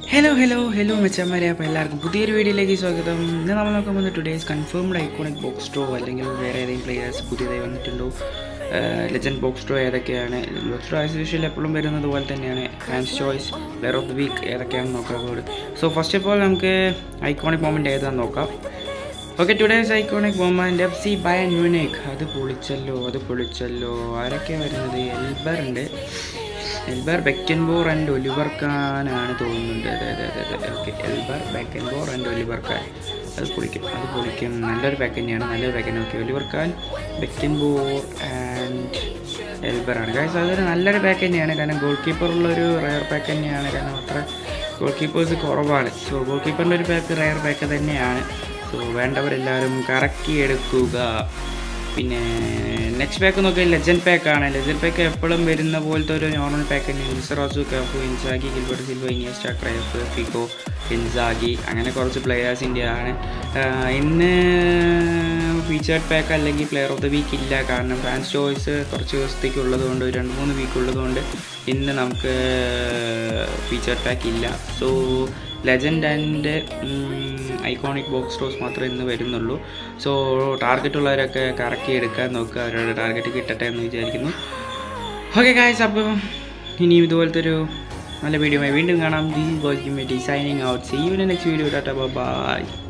hello hello hello മെച്ചന്മാരെ അപ്പോൾ എല്ലാവർക്കും പുതിയൊരു വീഡിയോയിലേക്ക് സ്വാഗതം ഇന്ന് നമ്മൾ നോക്കുമ്പോൾ today's confirmed iconic box draw അല്ലെങ്കിൽ വേറെ ഏതെങ്കിലും പ്ലേയേഴ്സ് പുതിയതായി വന്നിട്ടുണ്ടോ ലെജൻഡ് ബോക്സ് ഡ്രോ ഏതൊക്കെയാണ് ബോക്സ് ഡ്രോ ആസ് യൂഷ്വൽ എപ്പോഴും വരുന്നത് പോലെ തന്നെയാണ് fans choice player of the week ഏതൊക്കെയാണെന്ന് നോക്കാം board so first of all നമുക്ക് ഐക്കോണിക് മൊമെൻറ്റ് ഏതാണെന്ന് നോക്കാം okay today's iconic moment F C Bayern Munich അത് പൊളിച്ചല്ലോ അത് പൊളിച്ചല്ലോ ആരൊക്കെയാണ് വരുന്നത് എൽബർ ഉണ്ട് Elber Beckenbauer and Oliver Kahn ആണ് തോന്നുന്നുണ്ട് അതെ അതെ അതെ അതെ okay Elber Beckenbauer and Oliver Kahn അത് പൊളിക്കും അത് പൊളിക്കും നല്ലൊരു പാക്ക് തന്നെയാണ് നല്ലൊരു പാക്ക് തന്നെ okay Oliver Kahn Beckenbauer and Elber ആണ് കാര്യം അതൊരു നല്ലൊരു പാക്ക് തന്നെയാണ് കാരണം ഗോൾ കീപ്പറുള്ളൊരു റയർ പാക്ക് തന്നെയാണ് കാരണം അത്ര ഗോൾ കീപ്പേഴ്സ് കുറവാണ് സോ ഗോൾ കീപ്പറിൻ്റെ ഒരു പാക്ക് റയർ പാക്ക് തന്നെയാണ് സോ വേണ്ടവരെല്ലാവരും കറക്കി എടുക്കുക പിന്നെ നെക്സ്റ്റ് പാക്ക് നോക്കിയാൽ ലെജൻഡ് പാക്കാണ് ലെജൻഡ് പാക്ക് എപ്പോഴും വരുന്ന പോലത്തെ ഒരു നോർമൽ പാക്ക് തന്നെയാണ് മിസറാസു Cafu Inzaghi Gilbert Silva Iniesta Cruyff Figo Inzaghi അങ്ങനെ കുറച്ച് പ്ലെയേഴ്സിൻ്റെ ആണ് ആഹ് ഇന്ന് ഫീച്ചേർഡ് പാക്ക് അല്ലെങ്കിൽ പ്ലെയർ ഓഫ് ദ വീക്ക് ഇല്ല കാരണം ഫാൻസ് ചോയ്സ് കുറച്ച് ദിവസത്തേക്ക് ഉള്ളതുകൊണ്ട് ഒരു രണ്ട് മൂന്ന് വീക്ക് ഉള്ളതുകൊണ്ട് ഇന്ന് നമുക്ക് ഫീച്ചേർഡ് പാക്ക് ഇല്ല so legend and iconic box draws മാത്രമേ ഇന്ന് വരുന്നുള്ളൂ സോ ടാർഗറ്റ് ഉള്ളവരൊക്കെ കറക്കി എടുക്കാൻ നോക്കുക അവരുടെ ടാർഗറ്റ് കിട്ടട്ടെ എന്ന് വിചാരിക്കുന്നു ഓക്കെ ഗായ്സ് അപ്പം ഇനിയും ഇതുപോലത്തെ ഒരു നല്ല വീഡിയോ വീണ്ടും കാണാം this was designing out see you next video tata by